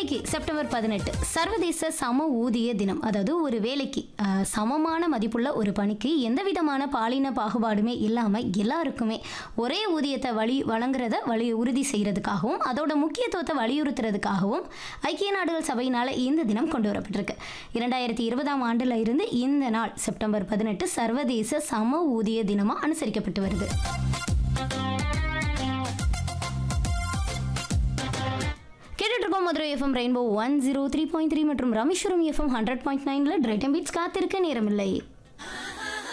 இன்னைக்கு செப்டம்பர் பதினெட்டு சர்வதேச சம ஊதிய தினம் அதாவது ஒரு வேலைக்கு அஹ், சமமான மதிப்புள்ள ஒரு பணிக்கு எந்த விதமான பாலின பாகுபாடுமே இல்லாமல் எல்லாருக்குமே ஒரே ஊதியத்தை வழி வழங்குறத வழி உறுதி செய்கிறதுக்காகவும் அதோட முக்கியத்துவத்தை வலியுறுத்துறதுக்காகவும் ஐக்கிய நாடுகள் சபையினால் இந்த தினம் கொண்டு வரப்பட்டிருக்கு இரண்டாயிரத்தி இருபதாம் ஆண்டில் இருந்து இந்த நாள் செப்டம்பர் பதினெட்டு சர்வதேச சம ஊதிய தினமாக அனுசரிக்கப்பட்டு வருது கேட்டுட்டு இருக்கோம் Madurai FM Rainbow one zero three point three மற்றும் ராமேஸ்வரம் எஃப்எம் ஹண்ட்ரட் பாயிண்ட் நைன்ல டிரைட்டம் பீட்ஸ் காத்திருக்க நேரமில்லை